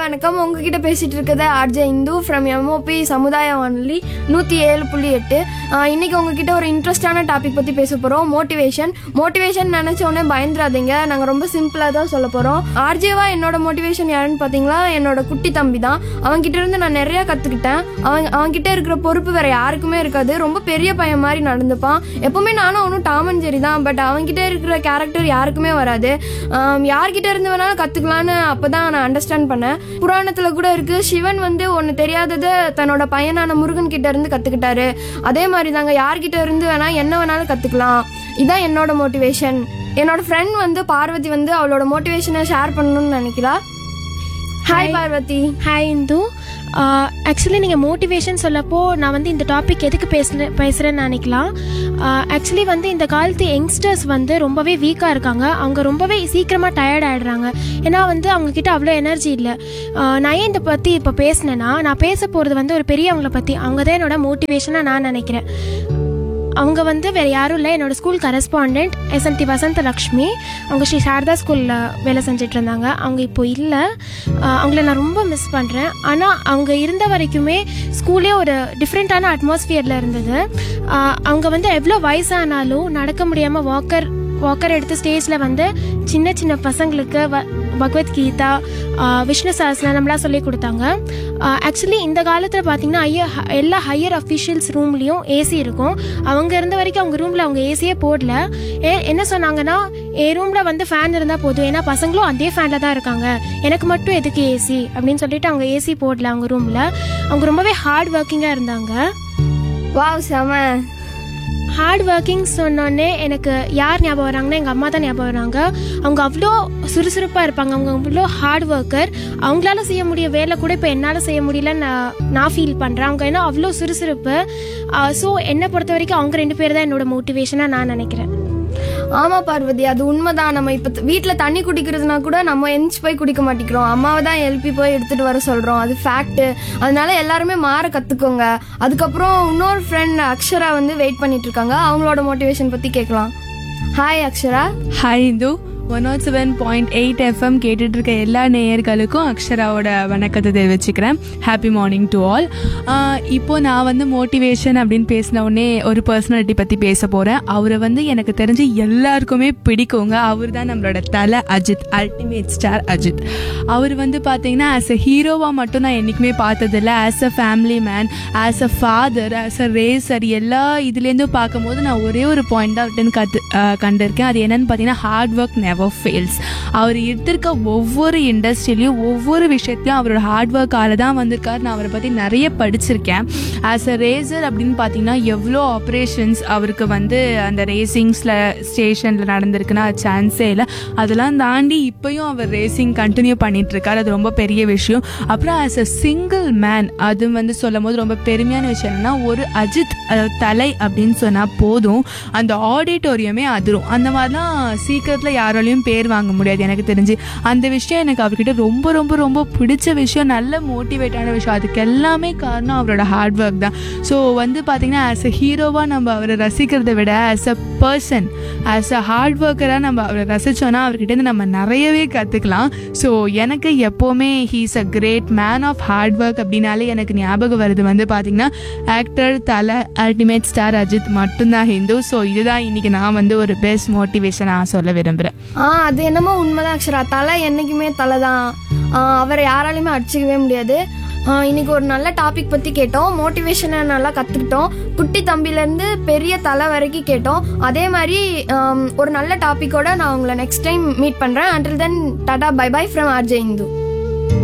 வணக்கம் உங்ககிட்ட பேசிட்டு இருக்கிறது ஆர்ஜே இந்து ஃப்ரம் எம்ஓபி சமுதாய வானொலி நூற்றி ஏழு புள்ளி எட்டு ஆஹ் இன்னைக்கு உங்ககிட்ட ஒரு இன்ட்ரெஸ்டான டாபிக் பற்றி பேச போகிறோம் மோட்டிவேஷன் மோட்டிவேஷன் நினச்ச உடனே பயந்துடாதீங்க நாங்கள் ரொம்ப சிம்பிளாக தான் சொல்ல போகிறோம் ஆர்ஜேவா என்னோட மோட்டிவேஷன் யாருன்னு பார்த்தீங்களா என்னோட குட்டி தம்பி தான் அவன்கிட்ட இருந்து நான் நிறையா கற்றுக்கிட்டேன் அவன் அவன்கிட்ட இருக்கிற பொறுப்பு வேற யாருக்குமே இருக்காது ரொம்ப பெரிய பையன் மாதிரி நடந்துப்பான் எப்பவுமே நானும் அவனும் டாமன் ஜெரி தான் பட் அவன்கிட்ட இருக்கிற கேரக்டர் யாருக்குமே வராது ஆம், யார்கிட்ட இருந்து வேணாலும் கற்றுக்கலான்னு அப்போ தான் நான் அண்டர்ஸ்டாண்ட் பண்ணேன் புராணத்தில் கூட இருக்கு சிவன் வந்து ஒன்று தெரியாததை தன்னோட பையனான முருகன் கிட்ட இருந்து கற்றுக்கிட்டாரு அதே மாதிரி தாங்க யார்கிட்ட இருந்து வேணா என்ன வேணாலும் கற்றுக்கலாம் இதான் என்னோட மோட்டிவேஷன் என்னோட ஃப்ரெண்ட் வந்து பார்வதி வந்து அவளோட மோட்டிவேஷனை ஷேர் பண்ணணும்னு நினைக்கிறா hi Parvathi hi Indhu actually நீங்கள் மோட்டிவேஷன் சொல்லப்போ நான் வந்து இந்த டாபிக் எதுக்கு பேசுன பேசுகிறேன்னு நினைக்கலாம் ஆக்சுவலி வந்து இந்த காலத்து யங்ஸ்டர்ஸ் வந்து ரொம்பவே வீக்காக இருக்காங்க அவங்க ரொம்பவே சீக்கிரமாக டயர்ட் ஆகிடுறாங்க ஏன்னா வந்து அவங்கக்கிட்ட அவ்வளோ எனர்ஜி இல்லை நான் ஏன் இதை பற்றி இப்போ பேசினேன்னா நான் பேச போகிறது வந்து ஒரு பெரியவங்கள பற்றி அவங்க தான் என்னோட மோட்டிவேஷனாக நான் நினைக்கிறேன் அவங்க வந்து வேறு யாரும் இல்லை என்னோட ஸ்கூல் கரஸ்பாண்டன்ட் எஸ்என்டி வசந்த லக்ஷ்மி அவங்க ஸ்ரீ சாரதா ஸ்கூலில் வேலை செஞ்சுட்டு இருந்தாங்க அவங்க இப்போ இல்லை அவங்கள நான் ரொம்ப மிஸ் பண்ணுறேன் ஆனால் அவங்க இருந்த வரைக்குமே ஸ்கூலே ஒரு டிஃப்ரெண்ட்டான அட்மாஸ்ஃபியரில் இருந்தது ஆஹ் அவங்க வந்து எவ்வளோ வயசானாலும் நடக்க முடியாமல் வாக்கர் வாக்கர் எடுத்து ஸ்டேஜில் வந்து சின்ன சின்ன பசங்களுக்கு வ பகவத்கீதா ஆஹ் விஷ்ணு சஹஸ்ரநாமம்லாம் சொல்லி கொடுத்தாங்க ஆக்சுவலி இந்த காலத்தில் பார்த்தீங்கன்னா ஐய எல்லா ஹையர் அஃபிஷியல்ஸ் ரூம்லேயும் ஏசி இருக்கும் அவங்க இருந்த வரைக்கும் அவங்க ரூமில் அவங்க ஏசியே போடல ஏ என்ன சொன்னாங்கன்னா என் ரூமில் வந்து ஃபேன் இருந்தால் போதும் ஏன்னா பசங்களும் அதே ஃபேனில் தான் இருக்காங்க எனக்கு மட்டும் எதுக்கு ஏசி அப்படின்னு சொல்லிட்டு அவங்க ஏசி போடல அவங்க ரூமில் அவங்க ரொம்பவே ஹார்ட் ஒர்க்கிங்காக இருந்தாங்க வாவ் செம ஹார்ட் ஒர்க்கிங் சொன்னோடனே எனக்கு யார் ஞாபகம் வராங்கன்னா எங்கள் அம்மா தான் ஞாபகம் வராங்க அவங்க அவ்வளோ சுறுசுறுப்பாக இருப்பாங்க அவங்க அவ்வளோ ஹார்ட் ஒர்க்கர் அவங்களால செய்ய முடிய வேலை கூட இப்போ என்னால் செய்ய முடியலன்னு நான் நான் ஃபீல் பண்ணுறேன் அவங்க ஏன்னா அவ்வளோ சுறுசுறுப்பு ஸோ என்னை பொறுத்த வரைக்கும் அவங்க ரெண்டு பேர் தான் என்னோட மோட்டிவேஷனாக நான் நினைக்கிறேன் ஆமா பார்வதி அது உண்மைதான் நம்ம இப்ப வீட்ல தண்ணி குடிக்கிறதுனா கூட நம்ம எந்திச்சு போய் குடிக்க மாட்டேங்கிறோம் அம்மாவை தான் எழுப்பி போய் எடுத்துட்டு வர சொல்றோம் அது ஃபேக்ட் அதனால எல்லாருமே மாற கத்துக்கோங்க அதுக்கப்புறம் இன்னொரு ஃப்ரெண்ட் அக்ஷரா வந்து வெயிட் பண்ணிட்டு இருக்காங்க அவங்களோட மோட்டிவேஷன் பத்தி கேட்கலாம் hi Akshara hi Indhu one nought seven point eight FM கேட்டுட்டு இருக்க எல்லா நேயர்களுக்கும் அக்ஷராவோட வணக்கத்தை தெரிவிச்சுக்கிறேன் ஹாப்பி மார்னிங் டு ஆல் இப்போ நான் வந்து மோட்டிவேஷன் அப்படின்னு பேசின உடனே ஒரு பர்சனாலிட்டி பற்றி பேச போகிறேன் அவரை வந்து எனக்கு தெரிஞ்சு எல்லாருக்குமே பிடிக்குங்க அவர் தான் நம்மளோட தலை அஜித் அல்டிமேட் ஸ்டார் அஜித் அவர் வந்து பார்த்தீங்கன்னா ஆஸ் அ ஹீரோவாக மட்டும் நான் என்றைக்குமே பார்த்ததில்ல as a family man as a father as a racer எல்லா இதுலேருந்தும் பார்க்கும்போது நான் ஒரே ஒரு பாயிண்ட் தான் அவர்கிட்ட கற்று கண்டிருக்கேன் அது என்னன்னு பார்த்தீங்கன்னா ஹார்ட் ஒர்க் நெவர் ஃபெயில்ஸ் அவர் எடுத்திருக்க ஒவ்வொரு இண்டஸ்ட்ரியிலையும் ஒவ்வொரு விஷயத்தையும் அவரோட ஹார்ட் ஒர்க்கால தான் வந்திருக்காரு நான் அவரை பற்றி நிறைய படிச்சிருக்கேன் ஆஸ் அ ரேசர் அப்படின்னு பார்த்தீங்கன்னா எவ்வளோ ஆப்ரேஷன்ஸ் அவருக்கு வந்து அந்த ரேசிங்ஸில் ஸ்டேஷனில் நடந்திருக்குன்னா அது சான்ஸே இல்லை அதெல்லாம் தாண்டி இப்பயும் அவர் ரேசிங் கண்டினியூ பண்ணிட்டு இருக்காரு அது ரொம்ப பெரிய விஷயம் அப்புறம் ஆஸ் அ சிங்கிள் மேன் அது வந்து சொல்லும் போது ரொம்ப பெருமையான விஷயம் என்னன்னா ஒரு அஜித் அஹ், தலை அப்படின்னு சொன்னால் போதும் அந்த ஆடிட்டோரியமே அதிரும் அந்த மாதிரிலாம் சீக்கிரத்தில் யாராலையும் பேர் வாங்க முடியாது எனக்கு தெரிஞ்சு அந்த விஷயம் எனக்கு அவர்கிட்ட ரொம்ப ரொம்ப ரொம்ப பிடிச்ச விஷயம் நல்ல மோட்டிவேட்டான விஷயம் அதுக்கு எல்லாமே காரணம் அவரோட ஹார்ட் ஒர்க் தான் ஸோ வந்து பார்த்தீங்கன்னா ஆஸ் அ ஹீரோவாக நம்ம அவரை ரசிக்கிறதை விட as a person as a hard ஒர்க்கராக நம்ம அவரை ரசித்தோன்னா அவர்கிட்ட நம்ம நிறையவே கற்றுக்கலாம் ஸோ எனக்கு எப்போவுமே he's a great man of hard work அப்படின்னாலே எனக்கு ஞாபகம் வருது வந்து பார்த்தீங்கன்னா ஆக்டர் தலை அல்டிமேட் ஸ்டார் அஜித் மட்டும்தான் ஹிந்து ஸோ இதுதான் இன்னைக்கு நான் வந்து ஒரு பெஸ்ட் மோட்டிவேஷனாக சொல்ல விரும்புகிறேன் ஆ அது என்னமோ உண்மைதான் அக்ஷரா தலை என்னைக்குமே தலை தான் அவரை யாராலையுமே அடிச்சுக்கவே முடியாது ஆ, இன்னைக்கு ஒரு நல்ல டாபிக் பத்தி கேட்டோம் மோட்டிவேஷனை நல்லா கத்துக்கிட்டோம் குட்டி தம்பிலேருந்து பெரிய தலை வரைக்கும் கேட்டோம் அதே மாதிரி ஆம், ஒரு நல்ல டாபிக்கோட நான் உங்களை நெக்ஸ்ட் டைம் மீட் பண்றேன் until then tata bye bye from RJ Hindu